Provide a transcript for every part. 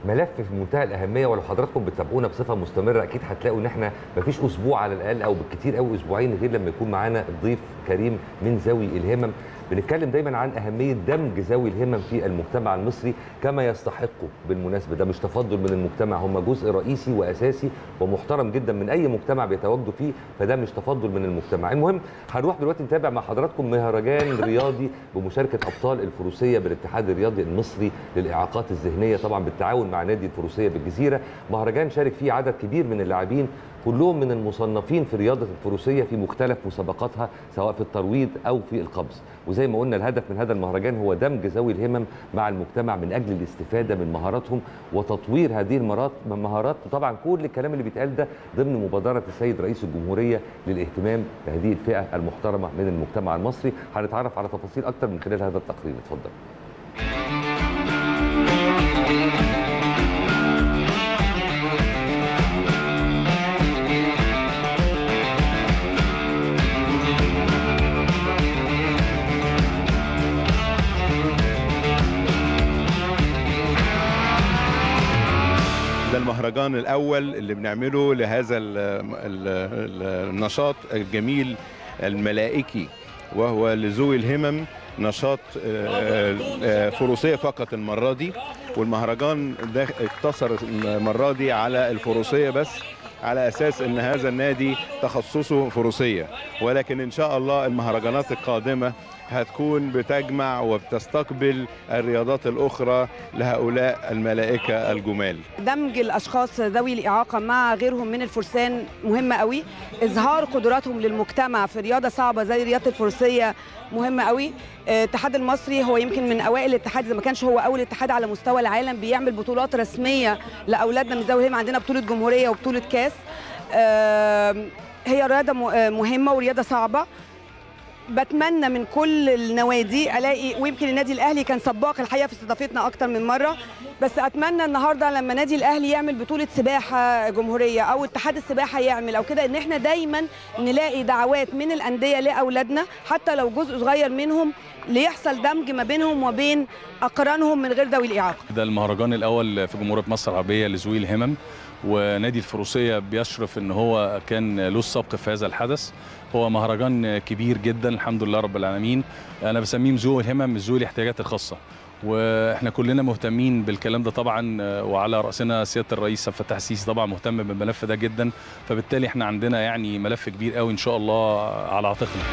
ملف في منتهى الاهميه ولو حضراتكم بتتابعونا بصفه مستمره اكيد هتلاقوا ان احنا مفيش اسبوع على الاقل او بالكثير قوي اسبوعين غير لما يكون معانا ضيف كريم من ذوي الهمم بنتكلم دايما عن اهميه دمج ذوي الهمم في المجتمع المصري كما يستحقوا بالمناسبه ده مش تفضل من المجتمع هم جزء رئيسي واساسي ومحترم جدا من اي مجتمع بيتواجدوا فيه فده مش تفضل من المجتمع المهم هنروح دلوقتي نتابع مع حضراتكم مهرجان رياضي بمشاركه ابطال الفروسيه بالاتحاد الرياضي المصري للاعاقات الذهنيه طبعا بالتعاون مع نادي الفروسيه بالجزيره مهرجان شارك فيه عدد كبير من اللاعبين كلهم من المصنفين في رياضه الفروسيه في مختلف مسابقاتها سواء في الترويض او في القفز وزي ما قلنا الهدف من هذا المهرجان هو دمج ذوي الهمم مع المجتمع من اجل الاستفاده من مهاراتهم وتطوير هذه المهارات وطبعا كل الكلام اللي بيتقال ده ضمن مبادره السيد رئيس الجمهوريه للاهتمام بهذه الفئه المحترمه من المجتمع المصري هنتعرف على تفاصيل اكتر من خلال هذا التقرير اتفضل المهرجان الاول اللي بنعمله لهذا ال ال ال النشاط الجميل الملائكي وهو لذوي الهمم نشاط فروسيه فقط المره دي والمهرجان ده اقتصر المره دي على الفروسيه بس على اساس ان هذا النادي تخصصه فروسيه ولكن ان شاء الله المهرجانات القادمه هتكون بتجمع وبتستقبل الرياضات الأخرى لهؤلاء الملائكة الجمال دمج الأشخاص ذوي الإعاقة مع غيرهم من الفرسان مهمة قوي إظهار قدراتهم للمجتمع في رياضة صعبة زي رياضة الفروسية مهمة قوي الاتحاد المصري هو يمكن من أوائل الاتحاد إذا ما كانش هو أول اتحاد على مستوى العالم بيعمل بطولات رسمية لأولادنا من ذوي الهمم عندنا بطولة جمهورية وبطولة كاس هي رياضة مهمة ورياضة صعبة بتمنى من كل النوادي الاقي ويمكن النادي الاهلي كان سباق الحقيقه في استضافتنا اكتر من مره بس اتمنى النهارده لما نادي الاهلي يعمل بطوله سباحه جمهوريه او اتحاد السباحه يعمل او كده ان احنا دايما نلاقي دعوات من الانديه لاولادنا حتى لو جزء صغير منهم ليحصل دمج ما بينهم وبين اقرانهم من غير ذوي الاعاقه. ده المهرجان الاول في جمهوريه مصر العربيه لذوي الهمم ونادي الفروسيه بيشرف ان هو كان له السبق في هذا الحدث هو مهرجان كبير جدا الحمد لله رب العالمين انا بسميه ذوي الهمم ذوي الاحتياجات الخاصه واحنا كلنا مهتمين بالكلام ده طبعا وعلى راسنا سياده الرئيس عبد الفتاح السيسي طبعا مهتم بالملف ده جدا فبالتالي احنا عندنا يعني ملف كبير قوي ان شاء الله على عاتقنا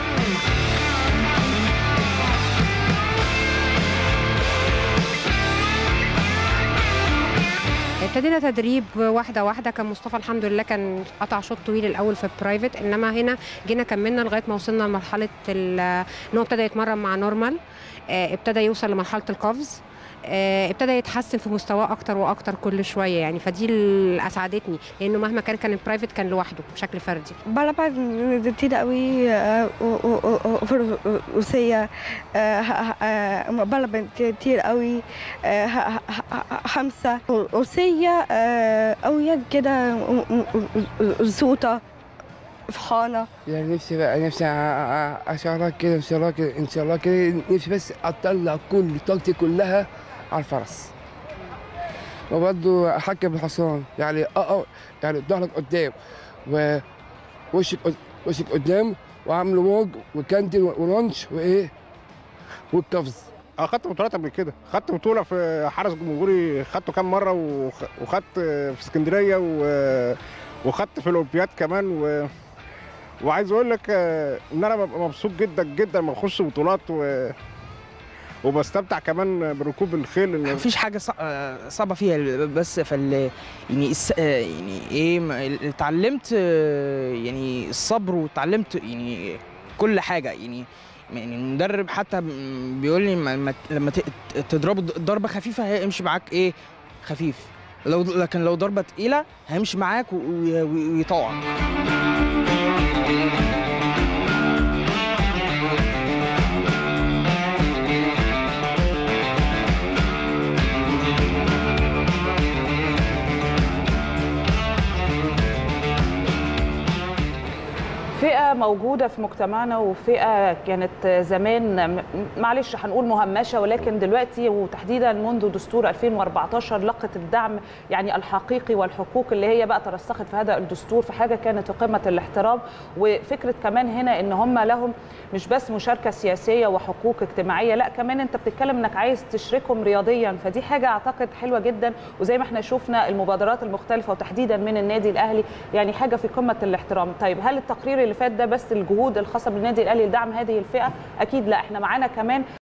ابتدينا تدريب واحده واحده كان مصطفى الحمد لله كان قطع شوط طويل الاول في البرايفت انما هنا جينا كملنا لغايه ما وصلنا لمرحله ان هو ابتدى يتمرن مع نورمال ابتدى يوصل لمرحله القفز ابتدى يتحسن في مستواه اكتر واكتر كل شويه يعني فدي اللي اسعدتني لانه مهما كان كان البرايفت كان لوحده بشكل فردي بلعب كتير قوي فروسيه بلعب كتير قوي خمسه روسيه قويه كده صوته فرحانه يعني نفسي بقى نفسي اشارك كده ان شاء الله كده ان شاء الله كده نفسي بس اطلع كل طاقتي كلها على الفرس وبرضه احكم بالحصان يعني اه يعني ظهرك قدام ووشك وشك قدام واعمل ووج وكانتل ولانش وايه والقفز اه خدت بطولات قبل كده خدت بطوله في حرس جمهوري خدته كام مره وخدت في اسكندريه وخدت في الاولمبياد كمان و... وعايز اقول لك ان انا ببقى مبسوط جدا جدا لما اخش بطولات و... وبستمتع كمان بركوب الخيل إن... مفيش حاجه صعبه فيها بس فال يعني الس... يعني ايه اتعلمت يعني الصبر واتعلمت يعني كل حاجه يعني يعني المدرب حتى بيقول لي لما تضربه ضربه خفيفه هيمشي معاك ايه خفيف لو لكن لو ضربه تقيله هيمشي معاك ويطوع فئة موجوده في مجتمعنا وفئه كانت زمان م- معلش هنقول مهمشه ولكن دلوقتي وتحديدا منذ دستور 2014 لقت الدعم يعني الحقيقي والحقوق اللي هي بقى ترسخت في هذا الدستور في حاجه كانت في قمه الاحترام وفكره كمان هنا ان هم لهم مش بس مشاركه سياسيه وحقوق اجتماعيه لا كمان انت بتتكلم انك عايز تشركهم رياضيا فدي حاجه اعتقد حلوه جدا وزي ما احنا شفنا المبادرات المختلفه وتحديدا من النادي الاهلي يعني حاجه في قمه الاحترام طيب هل التقرير اللي فات ده بس الجهود الخاصه بالنادي الاهلي لدعم هذه الفئه اكيد لا احنا معانا كمان